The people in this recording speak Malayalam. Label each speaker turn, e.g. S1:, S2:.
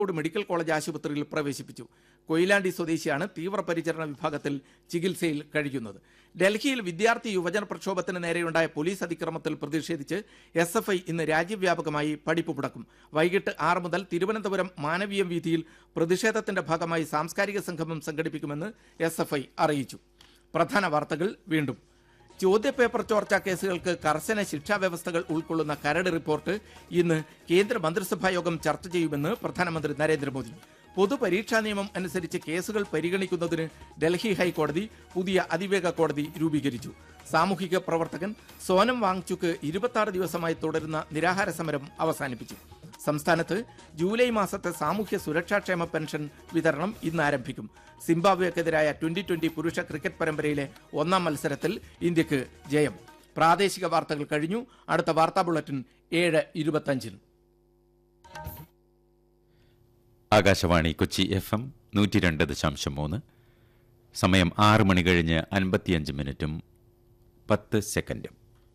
S1: കോഴിക്കോട് മെഡിക്കൽ കോളേജ് ആശുപത്രിയിൽ പ്രവേശിപ്പിച്ചു കൊയിലാണ്ടി സ്വദേശിയാണ് തീവ്രപരിചരണ വിഭാഗത്തിൽ ചികിത്സയിൽ കഴിയുന്നത് ഡൽഹിയിൽ വിദ്യാർത്ഥി യുവജന പ്രക്ഷോഭത്തിന് നേരെയുണ്ടായ പോലീസ് അതിക്രമത്തിൽ പ്രതിഷേധിച്ച് എസ് എഫ് ഐ ഇന്ന് രാജ്യവ്യാപകമായി പഠിപ്പ് മുടക്കും വൈകിട്ട് ആറ് മുതൽ തിരുവനന്തപുരം മാനവീയം വീതിയിൽ പ്രതിഷേധത്തിന്റെ ഭാഗമായി സാംസ്കാരിക സംഗമം സംഘടിപ്പിക്കുമെന്ന് എസ് എഫ് ഐ അറിയിച്ചു പ്രധാന വാർത്തകൾ വീണ്ടും ചോദ്യപേപ്പർ ചോർച്ചാ കേസുകൾക്ക് കർശന ശിക്ഷാ വ്യവസ്ഥകൾ ഉൾക്കൊള്ളുന്ന കരട് റിപ്പോർട്ട് ഇന്ന് കേന്ദ്ര മന്ത്രിസഭാ യോഗം ചർച്ച ചെയ്യുമെന്ന് പ്രധാനമന്ത്രി നരേന്ദ്രമോദി പൊതുപരീക്ഷാ നിയമം അനുസരിച്ച് കേസുകൾ പരിഗണിക്കുന്നതിന് ഡൽഹി ഹൈക്കോടതി പുതിയ അതിവേഗ കോടതി രൂപീകരിച്ചു സാമൂഹിക പ്രവർത്തകൻ സോനം വാങ്ചുക്ക് ഇരുപത്തി ദിവസമായി തുടരുന്ന നിരാഹാര സമരം അവസാനിപ്പിച്ചു സംസ്ഥാനത്ത് ജൂലൈ മാസത്തെ സാമൂഹ്യ സുരക്ഷാക്ഷേമ പെൻഷൻ വിതരണം ഇന്ന് ആരംഭിക്കും സിംബാബ്വേക്കെതിരായ ട്വന്റി ട്വന്റി പുരുഷ ക്രിക്കറ്റ് പരമ്പരയിലെ ഒന്നാം മത്സരത്തിൽ ഇന്ത്യക്ക് ജയം പ്രാദേശിക വാർത്തകൾ കഴിഞ്ഞു അടുത്ത വാർത്താ ബുള്ളറ്റിൻ ഏഴ് ഇരുപത്തഞ്ചിന്
S2: ആകാശവാണി കൊച്ചി എഫ് എം നൂറ്റി രണ്ട് ദശാംശം മൂന്ന് സമയം ആറ് മണി കഴിഞ്ഞ് അൻപത്തിയഞ്ച് മിനിറ്റും പത്ത് സെക്കൻഡും